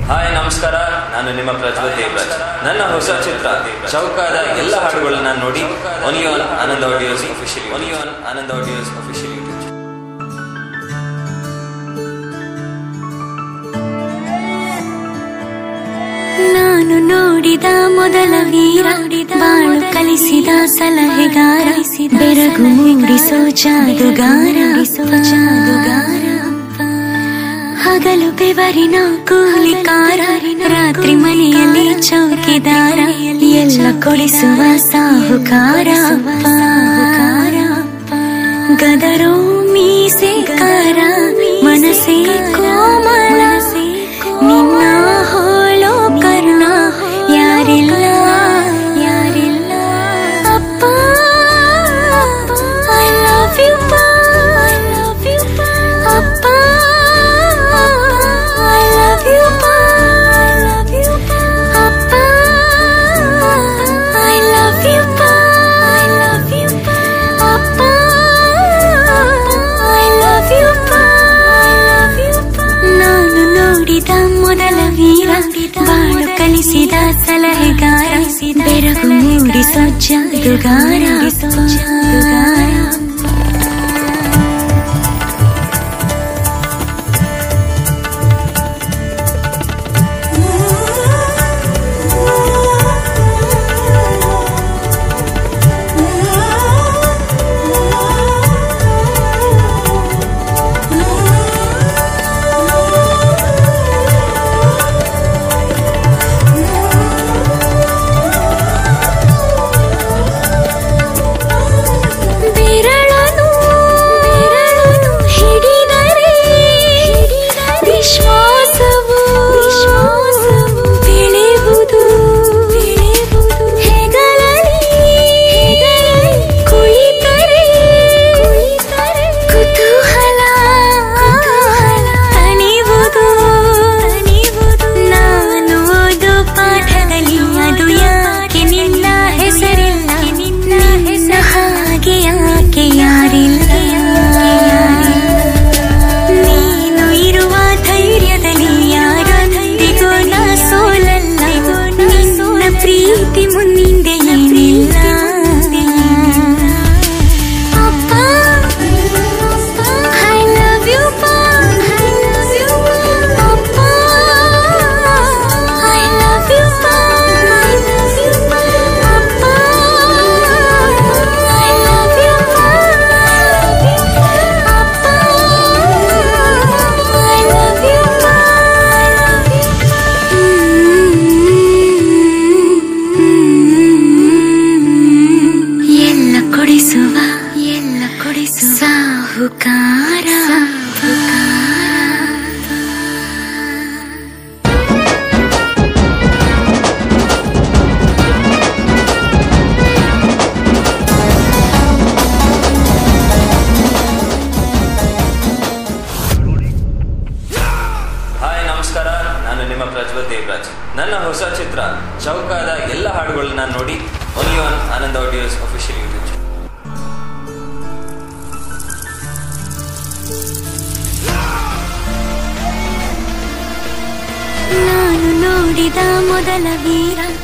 hi ನಮಸ್ಕಾರ ನಾನು ನಿಮ್ಮ ಪ್ರಜ್ವಲ್ ದೇವರಾಜ್ ನನ್ನ ಹೊಸ ಚಿತ್ರ ಚೌಕಾದ ಎಲ್ಲ ಹಾಡುಗಳನ್ನ ನೋಡಿ only on Anand audios officially only on Anand audios officially YouTube ನಾನು ನೋಡಿದ ಮೊದಲ ವೀರ ಬಾಳು ಕಲಿಸಿದ ಸಲಹೆಗಾರ ಬೆರಗು ಮೂಡಿಸೋ ಜಾದುಗಾರ ಜಾದುಗಾರ ಹಗಲು ಬೆವರಿನ ಕೂಲಿಕಾರ ರಾತ್ರಿ ಮನೆಯಲ್ಲಿ ಚೌಕಿದಾರ ಎಲ್ಲ ಕೊಡಿಸುವ ಸಾಹುಕಾರ ಸಾಹುಕಾರ ಗದರೋ ಮೀಸೆಕಾರ ಮನಸ್ಸೇ ಕೋಮಲ ನಿನ್ನ ಹೋಳೋ ಕರ್ಣ ಯಾರಿಲ್ಲ ಯಾರಿಲ್ಲ ಅಪ್ಪ I love you I love you ಅಪ್ಪ I love you I love you ಅಪ್ಪ I love you I love you ಅಪ್ಪ ಐ ಲವ್ ಯು ನಾನು ನೋಡಿದ ಮೊದಲ ವೀರ ಬಾಳು ಕಲಿಸಿದ ಸಲಹೆಗಾರ ಬೆರಗು ಮೂಡಿಸೋ ಜಾದುಗಾರ ಜಾದುಗಾರ ಬೆರಳನು ಬೆರಳನು ಹಿಡಿದರೆ ವಿಶ್ವಾಸವು ವಿಶ್ವಾಸವು ಬೆಳೆಯುವುದು ಬೆಳೆಯುವುದು ಹೆಗಲಲ್ಲಿ ಹೆಗಲಲ್ಲಿ ಕುಳಿತರೆ ಕುಳಿತರೆ ಕುತೂಹಲ ಕುತೂಹಲ ತಣಿವುದು ತಣಿವುದು ನಾನು ಓದೋ ಪಾಠದಲ್ಲಿ ಅದು ಯಾಕೆ ನಿನ್ನ ಹೆಸರಿಲ್ಲ ನಿನ್ನ ಹೆಸರ ಹಾಗೆ ಯಾಕೆ ಯಾರಿಲ್ಲ ನೀನು ಇರುವ ಧೈರ್ಯದಲ್ಲಿ ಯಾರೊಂದಿಗೂ ನಾ ಸೋಲಲ್ಲ ನಿನ್ನ ಪ್ರೀತಿ ಮುಂದೆ ಏನಿಲ್ಲ ಅಪ್ಪ I love you I love you ಅಪ್ಪ I love you I love you ಅಪ್ಪ ಐ ಲವ್ ಯು ಅಪ್ಪ ಐ ಲವ್ ಯು ಎಲ್ಲ ಕೊಡಿಸುವ ಎಲ್ಲ ಕೊಡಿಸುವ ಸಾಹುಕಾರ ಹಾಯ್ ನಮಸ್ಕಾರ ನಾನು ನಿಮ್ಮ ಪ್ರಜ್ವಲ್ ದೇವರಾಜ್ ನನ್ನ ಹೊಸ ಚಿತ್ರ ಚೌಕಾದ ಎಲ್ಲ ಹಾಡುಗಳನ್ನ ನೋಡಿ only on Anand audios officially YouTube ನಾನು ನೋಡಿದ ಮೊದಲ ವೀರ